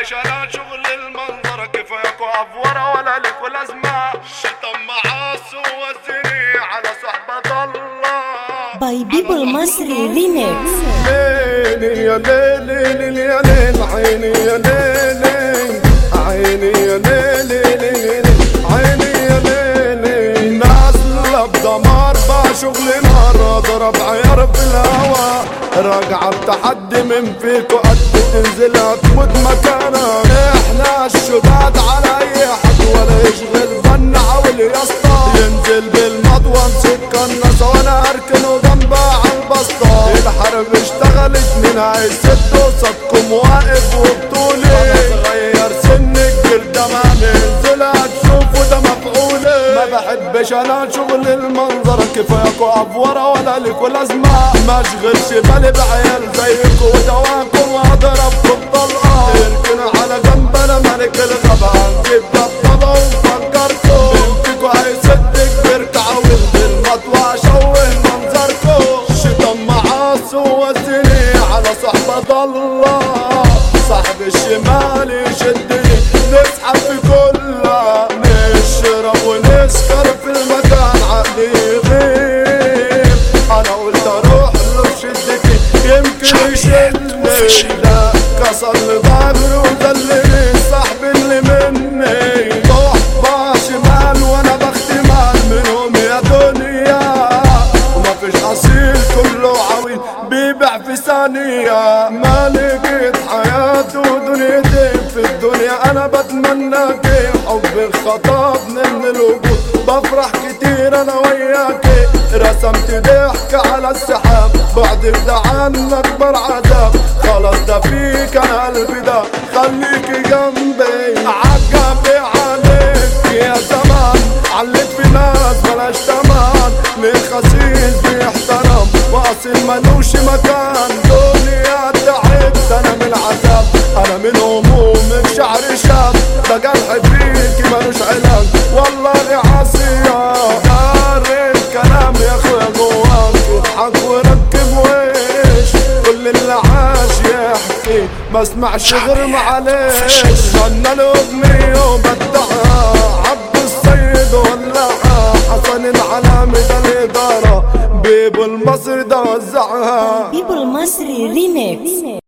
بحبش انا شغل المنظر كفايك وافوره ولا لك ولا اسمع شتم معاص ووزني على صحبة الله باي بيبل مصري ريميكس ليلي يا ليلي ليلي يا ليل عيني يا ليلي عيني يا ليلي ليلي عيني يا ليلي نازلة بدمار بشغلي مرة ضرب عيار في الهوا راجعة بتحدي من فيك وقد تنزل هتموت مكانك احنا الشداد على اي حد ولا يشغل بنا حاول يا اسطى ينزل بالمضوى نسك الناس وانا اركنه جنبها عالبسطة الحرب اشتغلت من عايزت قصادكم واقف وبطولي صغير سنك كبير دماني انزل هتشوفوا ده مفعولي ما بحبش انا شغل المنظر كفايك وافوره ولا لك ولا اسمع ما اشغلش بالي بعيال زيكم ودواكم واضربكم طلقه اركن على جنب انا ملك الغابه هنجيب دبابه وفكركم بنتكوا هيسدك بيركع بالمطوع شوه منظركم شتم معاص ووزني على صحبة الله صاحب الشمال يشدني نسحب في كلها نشرب ونسكر في المكان عقلي يغيب انا قلت اروح له بشدتي يمكن يشيلني لا كسر لي ظهري وذلني صاحبي اللي مني صحبة شمال وانا بختمال منهم يا دنيا وما فيش اصيل كله عويل بيبيع في ثانية ما لقيت حياتي ودنيتي في الدنيا انا بتمنى كيف حبك خطبني من الوجود بفرح كتير انا وياكي رسمت ضحك على السحاب بعدك ده عنك اكبر عذاب خلاص ده فيك انا قلبي ده خليكي جنبي عجبي عليك يا زمان عليك في ناس بلاش تمام من خسيس بيحترم واصل ملوش مكان دنيا تعبت انا من العذاب انا من هموم في شعر شاب ده جرح فيكي ملوش علاج والله عاصية دار الكلام يا اخويا جواك اضحك وركب ويش كل اللي عاش يحكي ما اسمعش غير معلش غنى الاغنية وبدعها عبد السيد ولعها حسن العلامة ده الإدارة بيبو المصري ده وزعها بيبل مصري ريميكس